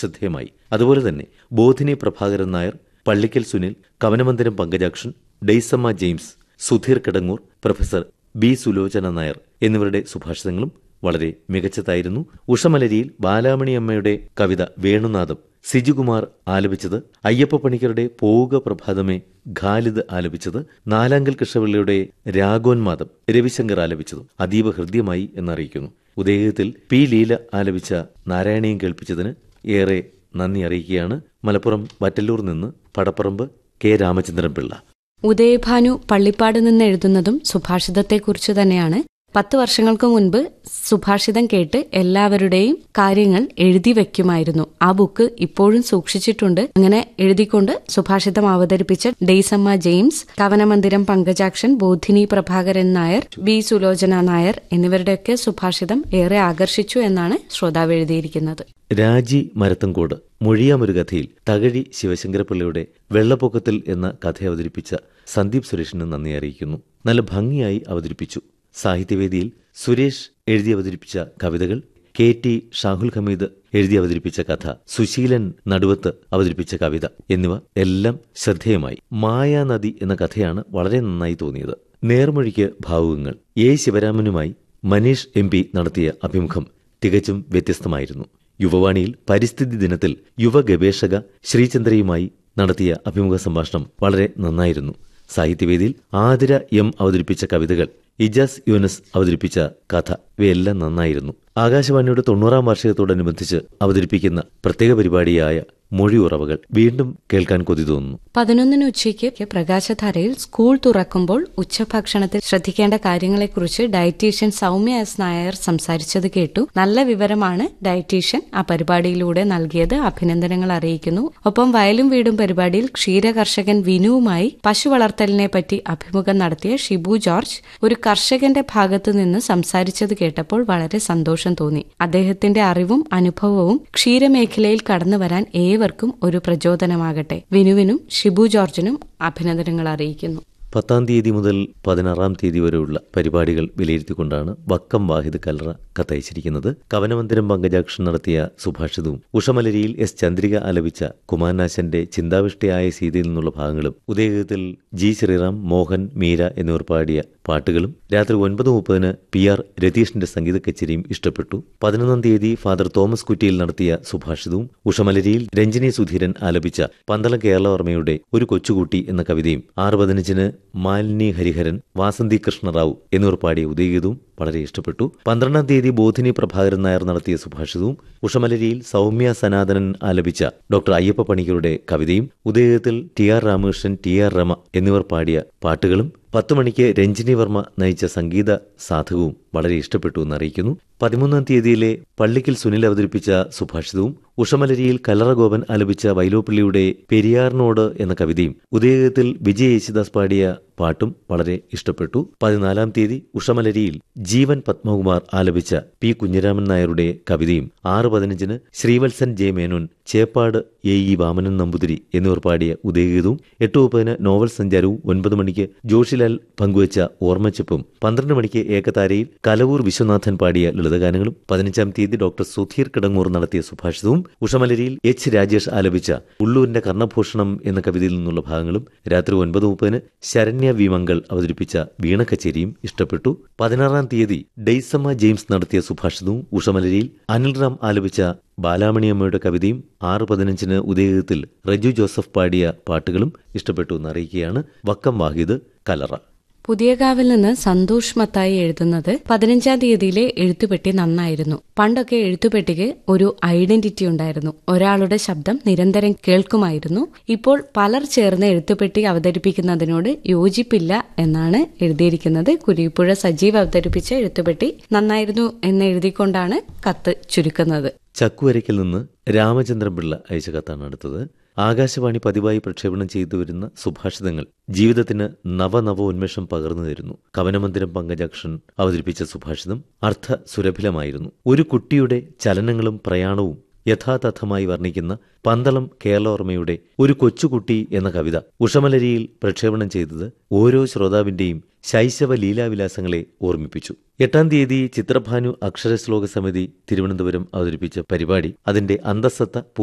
ശ്രദ്ധേയമായി അതുപോലെ തന്നെ Bodhini Prabhakaran Nair Pallikkal Sunil Kavanamandiram Pankajakshan Daisamma James Sudheer Kidangoor professor B Sulochana Nair എന്നിവരുടെ സുഭാഷിതങ്ങളും വളരെ മികച്ചതായിരുന്നു ഉഷമലരിയിൽ ബാലാമണി അമ്മയുടെ കവിത വേണുനാഥം സിജുകുമാർ ആലപിച്ചത് അയ്യപ്പ പണിക്കരുടെ പോവുക പ്രഭാതമേ ഖാലിദ് ആലപിച്ചത് നാലാങ്കൽ കൃഷ്ണപിള്ളയുടെ രാഗോന്മാദം രവിശങ്കർ ആലപിച്ചതും അതീവ ഹൃദ്യമായി എന്നറിയിക്കുന്നു ഉദയത്തിൽ പി ലീല ആലപിച്ച നാരായണീയം കേൾപ്പിച്ചതിന് ഏറെ നന്ദി അറിയിക്കുകയാണ് മലപ്പുറം വറ്റല്ലൂർ നിന്ന് പടപ്പറമ്പ് കെ രാമചന്ദ്രൻ പിള്ള ഉദയഭാനു പള്ളിപ്പാട് നിന്ന് എഴുതുന്നതും സുഭാഷിതത്തെക്കുറിച്ച് തന്നെയാണ് പത്ത് വർഷങ്ങൾക്ക് മുൻപ് സുഭാഷിതം കേട്ട് എല്ലാവരുടെയും കാര്യങ്ങൾ എഴുതി വെക്കുമായിരുന്നു ആ ബുക്ക് ഇപ്പോഴും സൂക്ഷിച്ചിട്ടുണ്ട് അങ്ങനെ എഴുതിക്കൊണ്ട് സുഭാഷിതം അവതരിപ്പിച്ച ഡെയ്സമ്മ ജെയിംസ് കവനമന്ദിരം പങ്കജാക്ഷൻ ബോധിനി പ്രഭാകരൻ നായർ ബി സുലോചന നായർ എന്നിവരുടെയൊക്കെ സുഭാഷിതം ഏറെ ആകർഷിച്ചു എന്നാണ് ശ്രോതാവ് എഴുതിയിരിക്കുന്നത് രാജി മരത്തങ്കോട് മൊഴിയാമൊരു കഥയിൽ തകഴി ശിവശങ്കരപിള്ളയുടെ വെള്ളപ്പൊക്കത്തിൽ എന്ന കഥ അവതരിപ്പിച്ച സന്ദീപ് സുരേഷിന് നന്ദി അറിയിക്കുന്നു നല്ല ഭംഗിയായി അവതരിപ്പിച്ചു സാഹിത്യവേദിയിൽ സുരേഷ് എഴുതി അവതരിപ്പിച്ച കവിതകൾ കെ ടി ഷാഹുൽ ഹമീദ് എഴുതി അവതരിപ്പിച്ച കഥ സുശീലൻ നടുവത്ത് അവതരിപ്പിച്ച കവിത എന്നിവ എല്ലാം ശ്രദ്ധേയമായി മായാനദി എന്ന കഥയാണ് വളരെ നന്നായി തോന്നിയത് നേർമൊഴിക്ക് ഭാവുകങ്ങൾ എ ശിവരാമനുമായി മനീഷ് എം പി നടത്തിയ അഭിമുഖം തികച്ചും വ്യത്യസ്തമായിരുന്നു യുവവാണിയിൽ പരിസ്ഥിതി ദിനത്തിൽ യുവ ഗവേഷക ശ്രീചന്ദ്രയുമായി നടത്തിയ അഭിമുഖ സംഭാഷണം വളരെ നന്നായിരുന്നു സാഹിത്യവേദിയിൽ ആതിര എം അവതരിപ്പിച്ച കവിതകൾ ഇജാസ് യൂനസ് അവതരിപ്പിച്ച കഥ ഇവയെല്ലാം നന്നായിരുന്നു ആകാശവാണിയുടെ തൊണ്ണൂറാം വാർഷികത്തോടനുബന്ധിച്ച് അവതരിപ്പിക്കുന്ന പ്രത്യേക പരിപാടിയായ മൊഴി ഉറവകൾ വീണ്ടും കേൾക്കാൻ കൊതി തോന്നുന്നു പതിനൊന്നിന് ഉച്ചയ്ക്ക് പ്രകാശധാരയിൽ സ്കൂൾ തുറക്കുമ്പോൾ ഉച്ചഭക്ഷണത്തിൽ ശ്രദ്ധിക്കേണ്ട കാര്യങ്ങളെക്കുറിച്ച് ഡയറ്റീഷ്യൻ സൗമ്യ എസ് നായർ സംസാരിച്ചത് കേട്ടു നല്ല വിവരമാണ് ഡയറ്റീഷ്യൻ ആ പരിപാടിയിലൂടെ നൽകിയത് അഭിനന്ദനങ്ങൾ അറിയിക്കുന്നു ഒപ്പം വയലും വീടും പരിപാടിയിൽ ക്ഷീരകർഷകൻ വിനുവുമായി പശു വളർത്തലിനെ പറ്റി അഭിമുഖം നടത്തിയ ഷിബു ജോർജ് ഒരു കർഷകന്റെ ഭാഗത്തു നിന്ന് സംസാരിച്ചത് കേട്ടപ്പോൾ വളരെ സന്തോഷം തോന്നി അദ്ദേഹത്തിന്റെ അറിവും അനുഭവവും ക്ഷീരമേഖലയിൽ കടന്നു വരാൻ ഏവർക്കും ഒരു പ്രചോദനമാകട്ടെ വിനുവിനും ഷിബു ജോർജിനും അഭിനന്ദനങ്ങൾ അറിയിക്കുന്നു പത്താം തീയതി മുതൽ പതിനാറാം തീയതി വരെയുള്ള പരിപാടികൾ വിലയിരുത്തിക്കൊണ്ടാണ് വക്കം വാഹിദ് കല്ലറ കത്തയച്ചിരിക്കുന്നത് കവനമന്ദിരം പങ്കജാക്ഷൻ നടത്തിയ സുഭാഷിതവും ഉഷമലരിയിൽ എസ് ചന്ദ്രിക ആലപിച്ച കുമാരനാശന്റെ ചിന്താവിഷ്ടയായ സീതയിൽ നിന്നുള്ള ഭാഗങ്ങളും ഉദയഗീതത്തിൽ ജി ശ്രീറാം മോഹൻ മീര എന്നിവർ പാടിയ പാട്ടുകളും രാത്രി ഒൻപത് മുപ്പതിന് പി ആർ രതീഷിന്റെ സംഗീത കച്ചേരിയും ഇഷ്ടപ്പെട്ടു പതിനൊന്നാം തീയതി ഫാദർ തോമസ് കുറ്റിയിൽ നടത്തിയ സുഭാഷിതവും ഉഷമലരിയിൽ രഞ്ജിനി സുധീരൻ ആലപിച്ച പന്തളം കേരളവർമ്മയുടെ ഒരു കൊച്ചുകുട്ടി എന്ന കവിതയും ആറ് പതിനഞ്ചിന് മാലിനി ഹരിഹരൻ വാസന്തി കൃഷ്ണറാവു എന്നിവർ പാടിയ ഉദയഗീതവും വളരെ ഇഷ്ടപ്പെട്ടു പന്ത്രണ്ടാം തീയതി ബോധിനി പ്രഭാകരൻ നായർ നടത്തിയ സുഭാഷിതവും ഉഷമലരിയിൽ സൗമ്യ സനാതനൻ ആലപിച്ച ഡോക്ടർ അയ്യപ്പ പണിക്കരുടെ കവിതയും ഉദയഗീതത്തിൽ T R Ramakrishnan T R Rama എന്നിവർ പാടിയ പാട്ടുകളും പത്ത് മണിക്ക് രഞ്ജിനി വർമ്മ നയിച്ച സംഗീത സാധകവും വളരെ ഇഷ്ടപ്പെട്ടു എന്ന് അറിയിക്കുന്നു പതിമൂന്നാം തീയതിയിലെ പള്ളിക്കൽ സുനിൽ അവതരിപ്പിച്ച സുഭാഷിതവും ഉഷമലരിയിൽ കല്ലറഗോപൻ ആലപിച്ച വൈലോപ്പിള്ളിയുടെ പെരിയാറിനോട് എന്ന കവിതയും ഉദയഗത്തിൽ വിജയ് യേശുദാസ് പാടിയ പാട്ടും വളരെ ഇഷ്ടപ്പെട്ടു പതിനാലാം തീയതി ഉഷമലരിയിൽ ജീവൻ പത്മകുമാർ ആലപിച്ച പി കുഞ്ഞിരാമൻ നായരുടെ കവിതയും ആറ് പതിനഞ്ചിന് Sreevalsan J Menon Cheppad A E Vamanan Namboothiri എന്നിവർ പാടിയ ഉദയഗീതവും എട്ട് മുപ്പതിന് നോവൽ സഞ്ചാരവും ഒൻപത് മണിക്ക് ജോഷിലാൽ പങ്കുവച്ച ഓർമ്മച്ചപ്പും പന്ത്രണ്ട് മണിക്ക് ഏകതാരയിൽ കലവൂർ വിശ്വനാഥൻ പാടിയ ലളിതഗാനങ്ങളും പതിനഞ്ചാം തീയതി ഡോക്ടർ സുധീർ കിടങ്ങൂർ നടത്തിയ സുഭാഷിതവും ഉഷമലരിയിൽ എച്ച് രാജേഷ് ആലപിച്ച ഉള്ളൂരിന്റെ കർണഭൂഷണം എന്ന കവിതയിൽ നിന്നുള്ള ഭാഗങ്ങളും രാത്രി ഒൻപത് മുപ്പതിന് ശരണ്യ വി മംഗൾ അവതരിപ്പിച്ച വീണ കച്ചേരിയും ഇഷ്ടപ്പെട്ടു പതിനാറാം തീയതി ഡെയ്സമ്മ ജെയിംസ് നടത്തിയ സുഭാഷിതവും ഉഷമലരിയിൽ അനിൽ റാം ആലപിച്ച ബാലാമണിയമ്മയുടെ കവിതയും ആറ് പതിനഞ്ചിന് ഉദയഗീതത്തിൽ റജു ജോസഫ് പാടിയ പാട്ടുകളും ഇഷ്ടപ്പെട്ടു എന്ന് അറിയിക്കുകയാണ് വക്കം വാഹിദ് കലറ പുതിയകാവിൽ നിന്ന് സന്തോഷ് മത്തായി എഴുതുന്നത് പതിനഞ്ചാം തീയതിയിലെ എഴുത്തുപെട്ടി നന്നായിരുന്നു പണ്ടൊക്കെ എഴുത്തുപെട്ടിക്ക് ഒരു ഐഡന്റിറ്റി ഉണ്ടായിരുന്നു ഒരാളുടെ ശബ്ദം നിരന്തരം കേൾക്കുമായിരുന്നു ഇപ്പോൾ പലർ ചേർന്ന് എഴുത്തുപെട്ടി അവതരിപ്പിക്കുന്നതിനോട് യോജിപ്പില്ല എന്നാണ് എഴുതിയിരിക്കുന്നത് കുരിപ്പുഴ സജീവ് അവതരിപ്പിച്ച എഴുത്തുപെട്ടി നന്നായിരുന്നു എന്ന് എഴുതിക്കൊണ്ടാണ് കത്ത് ചുരുക്കുന്നത് ചക്കുവരയ്ക്കിൽ നിന്ന് രാമചന്ദ്രൻ പിള്ള അയച്ച കത്താണ് അടുത്തത് ആകാശവാണി പതിവായി പ്രക്ഷേപണം ചെയ്തു വരുന്ന സുഭാഷിതങ്ങൾ ജീവിതത്തിന് നവനവ ഉന്മേഷം പകർന്നു തരുന്നു കവനമന്ദിരം പങ്കജാക്ഷൻ അവതരിപ്പിച്ച സുഭാഷിതം അർത്ഥ സുരഭിലമായിരുന്നു ഒരു കുട്ടിയുടെ ചലനങ്ങളും പ്രയാണവും യഥാതഥമായി വർണ്ണിക്കുന്ന പന്തളം കേരളോർമ്മയുടെ ഒരു കൊച്ചുകുട്ടി എന്ന കവിത ഉഷമലരിയിൽ പ്രക്ഷേപണം ചെയ്തത് ഓരോ ശ്രോതാവിന്റെയും ശൈശവ ലീലാവിലാസങ്ങളെ ഓർമ്മിപ്പിച്ചു എട്ടാം തീയതി ചിത്രഭാനു അക്ഷരശ്ലോക സമിതി തിരുവനന്തപുരം അവതരിപ്പിച്ച പരിപാടി അതിന്റെ അന്തസത്ത